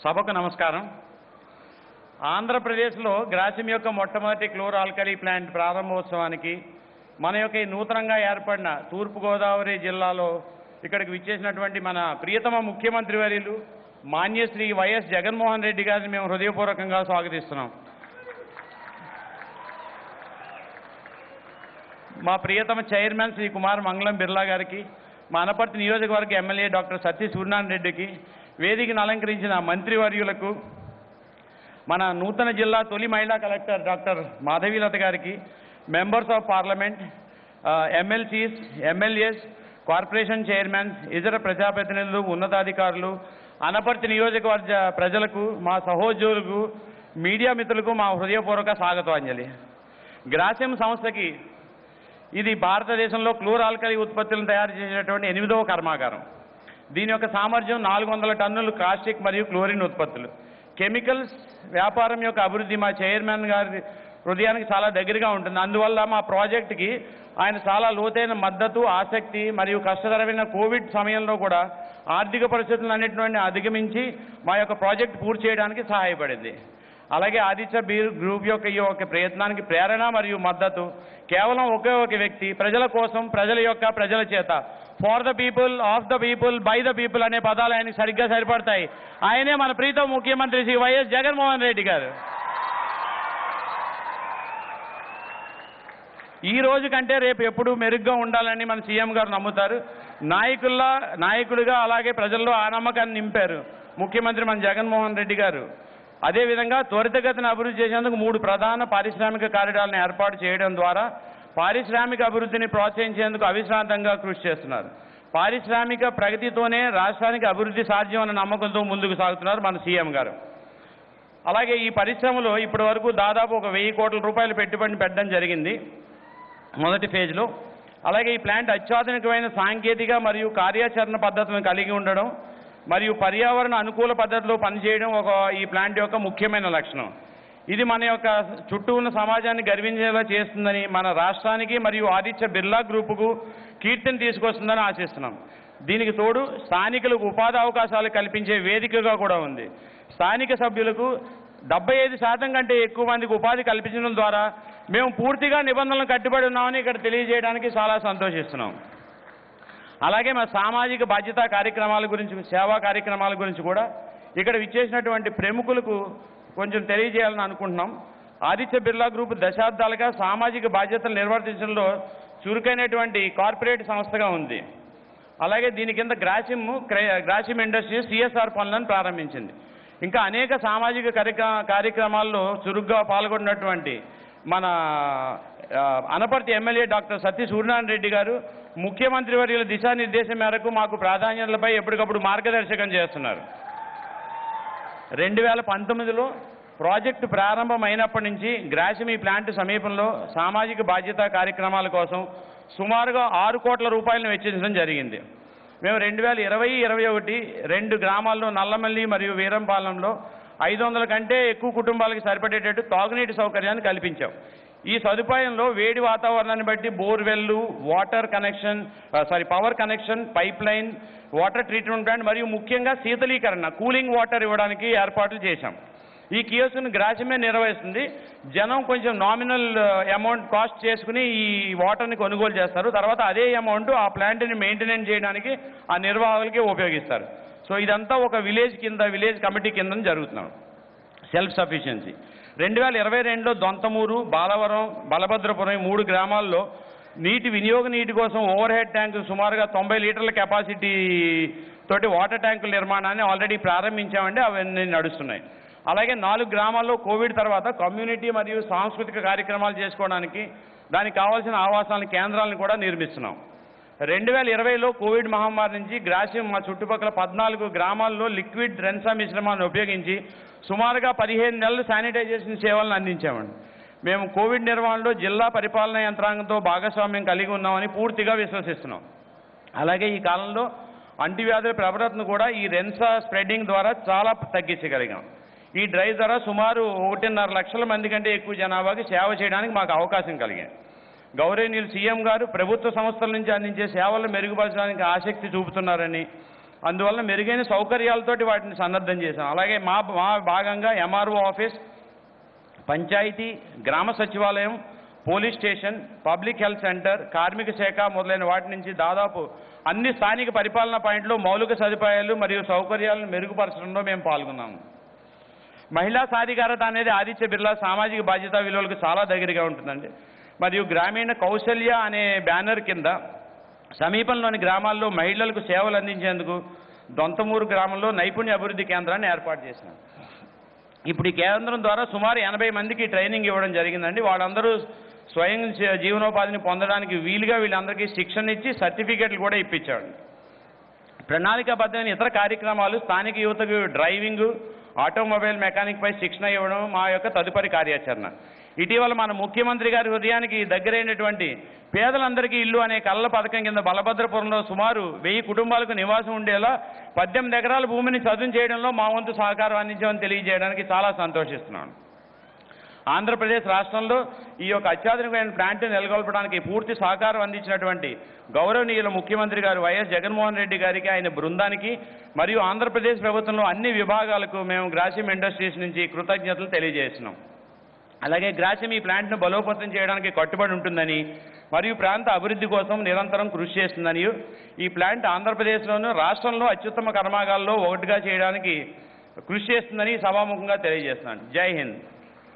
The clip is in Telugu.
సభకు నమస్కారం ఆంధ్రప్రదేశ్లో గ్రాసిమ్ యొక్క మొట్టమొదటి క్లోర్ ఆల్కలీ ప్లాంట్ ప్రారంభోత్సవానికి మన యొక్క ఈ నూతనంగా ఏర్పడిన తూర్పుగోదావరి జిల్లాలో ఇక్కడికి విచ్చేసినటువంటి మన ప్రియతమ ముఖ్యమంత్రి వర్యులు మాన్యశ్రీ వైఎస్ జగన్మోహన్ రెడ్డి గారిని మేము హృదయపూర్వకంగా స్వాగతిస్తున్నాం మా ప్రియతమ చైర్మన్ శ్రీ కుమార్ మంగళం బిర్లా గారికి మా అనపర్తి నియోజకవర్గ ఎమ్మెల్యే డాక్టర్ సత్య సూర్యనారాయణ రెడ్డికి వేదికను అలంకరించిన మంత్రివర్యులకు మన నూతన జిల్లా తొలి మహిళా కలెక్టర్ డాక్టర్ మాధవీలత గారికి members of parliament MLCs MLAs corporation chairman ఇతర ప్రజాప్రతినిధులు ఉన్నతాధికారులు అనపర్తి నియోజకవర్గ ప్రజలకు మా సహోద్యోగులకు మీడియా మిత్రులకు మా హృదయపూర్వక స్వాగతాంజలి గ్రాసిమ్ సంస్థకి ఇది భారతదేశంలో క్లోర్ ఆల్కలీ ఉత్పత్తులను తయారు చేసేటటువంటి ఎనిమిదవ కర్మాగారం దీని యొక్క సామర్థ్యం నాలుగు వందల టన్నులు కాస్టిక్ మరియు క్లోరిన్ ఉత్పత్తులు కెమికల్స్ వ్యాపారం యొక్క అభివృద్ధి మా చైర్మన్ గారి హృదయానికి చాలా దగ్గరగా ఉంటుంది అందువల్ల మా ప్రాజెక్టుకి ఆయన చాలా లోతైన మద్దతు ఆసక్తి మరియు కష్టతరమైన కోవిడ్ సమయంలో కూడా ఆర్థిక పరిస్థితులన్నింటినీ అధిగమించి మా యొక్క ప్రాజెక్ట్ పూర్తి చేయడానికి సహాయపడింది అలాగే ఆదిత్య బీర్ గ్రూప్ యొక్క ఈ యొక్క ప్రయత్నానికి ప్రేరణ మరియు మద్దతు కేవలం ఒకే ఒక వ్యక్తి ప్రజల కోసం ప్రజల యొక్క ప్రజల చేత for the people of the people by the people అనే పదాలు ఆయనకి సరిగ్గా సరిపడతాయి ఆయనే మన ప్రీతం ముఖ్యమంత్రి శ్రీ వైఎస్ జగన్మోహన్ రెడ్డి గారు ఈ రోజు కంటే రేపు ఎప్పుడు మెరుగ్గా ఉండాలని మన సీఎం గారు నమ్ముతారు నాయకుల్లా నాయకుడిగా అలాగే ప్రజల్లో ఆ నమ్మకాన్ని నింపారు ముఖ్యమంత్రి మన జగన్మోహన్ రెడ్డి గారు అదేవిధంగా త్వరితగతిన అభివృద్ధి చేసేందుకు మూడు ప్రధాన పారిశ్రామిక కారిడార్లను ఏర్పాటు చేయడం ద్వారా పారిశ్రామిక అభివృద్ధిని ప్రోత్సహించేందుకు అవిశ్రాంతంగా కృషి చేస్తున్నారు పారిశ్రామిక ప్రగతితోనే రాష్ట్రానికి అభివృద్ధి సాధ్యం అన్న నమ్మకంతో ముందుకు సాగుతున్నారు మన సీఎం గారు అలాగే ఈ పరిశ్రమలో ఇప్పటి వరకు దాదాపు ఒక వెయ్యి కోట్ల రూపాయలు పెట్టుబడిని పెట్టడం జరిగింది మొదటి ఫేజ్లో అలాగే ఈ ప్లాంట్ అత్యాధునికమైన సాంకేతిక మరియు కార్యాచరణ పద్ధతులను కలిగి ఉండడం మరియు పర్యావరణ అనుకూల పద్ధతిలో పనిచేయడం ఒక ఈ ప్లాంట్ యొక్క ముఖ్యమైన లక్షణం ఇది మన యొక్క చుట్టూ ఉన్న సమాజాన్ని గర్వించేలా చేస్తుందని మన రాష్ట్రానికి మరియు ఆదిత్య బిర్లా గ్రూపుకు కీర్తిని తీసుకొస్తుందని ఆశిస్తున్నాం దీనికి తోడు స్థానికులకు ఉపాధి అవకాశాలు కల్పించే వేదికగా కూడా ఉంది స్థానిక సభ్యులకు డెబ్బై ఐదు శాతం కంటే ఎక్కువ మందికి ఉపాధి కల్పించడం ద్వారా మేము పూర్తిగా నిబంధనలు కట్టుబడి ఉన్నామని ఇక్కడ తెలియజేయడానికి చాలా సంతోషిస్తున్నాం అలాగే మా సామాజిక బాధ్యతా కార్యక్రమాల గురించి సేవా కార్యక్రమాల గురించి కూడా ఇక్కడ విచ్చేసినటువంటి ప్రముఖులకు కొంచెం తెలియజేయాలని అనుకుంటున్నాం ఆదిత్య బిర్లా గ్రూప్ దశాబ్దాలుగా సామాజిక బాధ్యతలు నిర్వర్తించడంలో చురుకైనటువంటి కార్పొరేట్ సంస్థగా ఉంది అలాగే దీని కింద గ్రాసిమ్ క్రై- గ్రాసిమ్ ఇండస్ట్రీస్ సిఎస్ఆర్ పనులను ప్రారంభించింది ఇంకా అనేక సామాజిక కార్యక్రమ కార్యక్రమాల్లో చురుగ్గా పాల్గొన్నటువంటి మన ఆ, అనపర్తి ఎమ్మెల్యే డాక్టర్ సత్య సూర్యనారాయణ రెడ్డి గారు ముఖ్యమంత్రి వర్యుల దిశానిర్దేశం మేరకు మాకు ప్రాధాన్యతలపై ఎప్పటికప్పుడు మార్గదర్శకం చేస్తున్నారు రెండు వేల పంతొమ్మిదిలో ప్రాజెక్టు ప్రారంభమైనప్పటి నుంచి గ్రాసిమ్ ఈ ప్లాంట్ సమీపంలో సామాజిక బాధ్యత కార్యక్రమాల కోసం సుమారుగా ఆరు కోట్ల రూపాయలను వెచ్చించడం జరిగింది మేము రెండు వేల ఇరవై ఇరవై ఒకటి రెండు గ్రామాల్లో నల్లమల్లి మరియు వీరంపాలెంలో ఐదు వందల కంటే ఎక్కువ కుటుంబాలకు సరిపడేటట్టు తాగునీటి సౌకర్యాన్ని కల్పించాం ఈ సదుపాయంలో వేడి వాతావరణాన్ని బట్టి బోర్వెల్లు water connection sorry power connection pipeline water treatment plant మరియు ముఖ్యంగా శీతలీకరణ కూలింగ్ వాటర్ ఇవ్వడానికి ఏర్పాట్లు చేశాం ఈ కియోస్క్ను గ్రాసిమే నిర్వహిస్తుంది జనం కొంచెం నామినల్ అమౌంట్ కాస్ట్ చేసుకుని ఈ వాటర్ని కొనుగోలు చేస్తారు తర్వాత అదే అమౌంట్ ఆ ప్లాంట్ని మెయింటెనెన్స్ చేయడానికి ఆ నిర్వాహకులకి ఉపయోగిస్తారు సో ఇదంతా ఒక విలేజ్ కింద విలేజ్ కమిటీ కింద జరుగుతున్నాం సెల్ఫ్ సఫిషియన్సీ రెండు వేల ఇరవై రెండులో దొంతమూరు బాలవరం బలభద్రపురం ఈ మూడు గ్రామాల్లో నీటి వినియోగ నీటి కోసం ఓవర్ హెడ్ ట్యాంకు సుమారుగా తొంభై లీటర్ల కెపాసిటీ తోటి వాటర్ ట్యాంకుల నిర్మాణాన్ని ఆల్రెడీ ప్రారంభించామండి అవన్నీ నడుస్తున్నాయి అలాగే నాలుగు గ్రామాల్లో కోవిడ్ తర్వాత కమ్యూనిటీ మరియు సాంస్కృతిక కార్యక్రమాలు చేసుకోవడానికి దానికి కావాల్సిన ఆవాసాల కేంద్రాలను కూడా నిర్మిస్తున్నాం రెండు వేల ఇరవైలో కోవిడ్ మహమ్మారి నుంచి గ్రాసియం మా చుట్టుపక్కల పద్నాలుగు గ్రామాల్లో లిక్విడ్ రెన్సా మిశ్రమాన్ని ఉపయోగించి సుమారుగా పదిహేను నెలలు శానిటైజేషన్ సేవలను అందించామండి మేము కోవిడ్ నిర్వహణలో జిల్లా పరిపాలనా యంత్రాంగంతో భాగస్వామ్యం కలిగి ఉన్నామని పూర్తిగా విశ్వసిస్తున్నాం అలాగే ఈ కాలంలో అంటువ్యాధుల ప్రబలతను కూడా ఈ రెన్సా స్ప్రెడ్డింగ్ ద్వారా చాలా తగ్గించగలిగాం ఈ డ్రైవ్ ద్వారా సుమారు ఒకటిన్నర లక్షల మంది కంటే ఎక్కువ జనాభాకి సేవ చేయడానికి మాకు అవకాశం కలిగింది గౌరవనీయులు సీఎం గారు ప్రభుత్వ సంస్థల నుంచి అందించే సేవలను మెరుగుపరచడానికి ఆసక్తి చూపుతున్నారని అందువల్ల మెరుగైన సౌకర్యాలతోటి వాటిని సన్నద్ధం చేశాం అలాగే మా మా భాగంగా ఎంఆర్ఓ ఆఫీస్ పంచాయతీ గ్రామ సచివాలయం police station public health centre కార్మిక శాఖ మొదలైన వాటి నుంచి దాదాపు అన్ని స్థానిక పరిపాలనా పాయింట్లు మౌలిక సదుపాయాలు మరియు సౌకర్యాలను మెరుగుపరచడంలో మేము పాల్గొన్నాము మహిళా సాధికారత అనేది ఆదిత్య బిర్లా సామాజిక బాధ్యత విలువలకు చాలా దగ్గరగా ఉంటుందండి మరియు గ్రామీణ కౌశల్య అనే బ్యానర్ కింద సమీపంలోని గ్రామాల్లో మహిళలకు సేవలు అందించేందుకు దొంతమూరు గ్రామంలో నైపుణ్య అభివృద్ధి కేంద్రాన్ని ఏర్పాటు చేసినాం ఇప్పుడు ఈ కేంద్రం ద్వారా సుమారు ఎనభై మందికి ట్రైనింగ్ ఇవ్వడం జరిగిందండి వాళ్ళందరూ స్వయం జీ- జీవనోపాధిని పొందడానికి వీలుగా వీళ్ళందరికీ శిక్షణ ఇచ్చి సర్టిఫికెట్లు కూడా ఇప్పించాడు ప్రణాళికాబద్ధమైన ఇతర కార్యక్రమాలు స్థానిక యువతకు డ్రైవింగ్ ఆటోమొబైల్ మెకానిక్ పై శిక్షణ ఇవ్వడం మా యొక్క తదుపరి కార్యాచరణ ఇటీవల మన ముఖ్యమంత్రి గారి హృదయానికి దగ్గరైనటువంటి పేదలందరికీ ఇల్లు అనే కళ్ళ పథకం కింద బలభద్రపురంలో సుమారు వెయ్యి కుటుంబాలకు నివాసం ఉండేలా పద్దెనిమిది ఎకరాల భూమిని చదును చేయడంలో మా వంతు సహకారం అందించామని తెలియజేయడానికి చాలా సంతోషిస్తున్నాను ఆంధ్రప్రదేశ్ రాష్ట్రంలో ఈ యొక్క అత్యాధునికమైన ప్లాంట్ నెలకొల్పడానికి పూర్తి సహకారం అందించినటువంటి గౌరవనీయుల ముఖ్యమంత్రి గారు వైఎస్ జగన్మోహన్ రెడ్డి గారికి ఆయన బృందానికి మరియు ఆంధ్రప్రదేశ్ ప్రభుత్వంలో అన్ని విభాగాలకు మేము గ్రాసిమ్ ఇండస్ట్రీస్ నుంచి కృతజ్ఞతలు తెలియజేస్తున్నాం అలాగే గ్రాసిం ఈ ప్లాంట్ను బలోపేతం చేయడానికి కట్టుబడి ఉంటుందని మరియు ప్రాంత అభివృద్ధి కోసం నిరంతరం కృషి చేస్తుందని ఈ ప్లాంట్ ఆంధ్రప్రదేశ్లోను రాష్ట్రంలో అత్యుత్తమ కర్మాగాల్లో ఒకటిగా చేయడానికి కృషి చేస్తుందని సభాముఖంగా తెలియజేస్తున్నాను జై హింద్